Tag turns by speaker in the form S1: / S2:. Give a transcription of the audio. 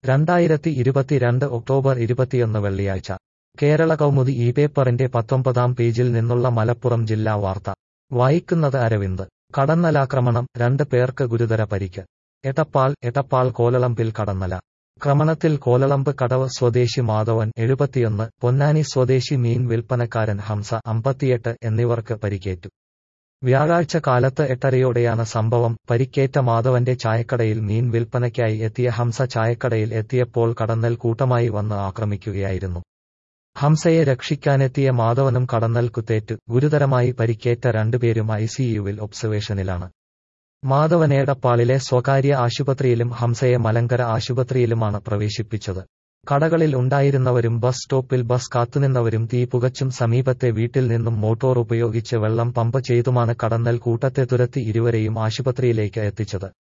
S1: രണ്ടായിരത്തി ഇരുപത്തിരണ്ട് ഒക്ടോബർ ഇരുപത്തിയൊന്ന് വെള്ളിയാഴ്ച കേരള കൗമുദി ഈ പേപ്പറിന്റെ പത്തൊമ്പതാം പേജിൽ നിന്നുള്ള മലപ്പുറം ജില്ലാ വാർത്ത വായിക്കുന്നത് അരവിന്ദ് കടന്നലാക്രമണം രണ്ട് പേർക്ക് ഗുരുതര പരിക്ക് എടപ്പാൾ എടപ്പാൾ കോലളമ്പിൽ കടന്നല ക്രമണത്തിൽ കോലളമ്പ് കടവ് സ്വദേശി മാധവൻ എഴുപത്തിയൊന്ന് പൊന്നാനി സ്വദേശി മീൻ വിൽപ്പനക്കാരൻ ഹംസ അമ്പത്തിയെട്ട് എന്നിവർക്ക് പരിക്കേറ്റു വ്യാഴാഴ്ച കാലത്ത് എട്ടരയോടെയാണ് സംഭവം പരിക്കേറ്റ മാധവന്റെ ചായക്കടയിൽ മീൻ വിൽപ്പനയ്ക്കായി എത്തിയ ഹംസ ചായക്കടയിൽ എത്തിയപ്പോൾ കടന്നൽ കൂട്ടമായി വന്ന് ആക്രമിക്കുകയായിരുന്നു ഹംസയെ രക്ഷിക്കാനെത്തിയ മാധവനും കടന്നൽ കുത്തേറ്റു ഗുരുതരമായി പരിക്കേറ്റ രണ്ടുപേരും ഐസിയുവിൽ ഒബ്സർവേഷനിലാണ് മാധവനേടപ്പാളിലെ സ്വകാര്യ ആശുപത്രിയിലും ഹംസയെ മലങ്കര ആശുപത്രിയിലുമാണ് പ്രവേശിപ്പിച്ചത് കടകളിൽ ഉണ്ടായിരുന്നവരും ബസ് സ്റ്റോപ്പിൽ ബസ് കാത്തുനിന്നവരും തീ പുകച്ചും സമീപത്തെ വീട്ടിൽ നിന്നും മോട്ടോർ ഉപയോഗിച്ച് വെള്ളം പമ്പ് ചെയ്തുമാണ് കടന്നൽ കൂട്ടത്തെ തുരത്തി ഇരുവരെയും ആശുപത്രിയിലേക്ക് എത്തിച്ചത്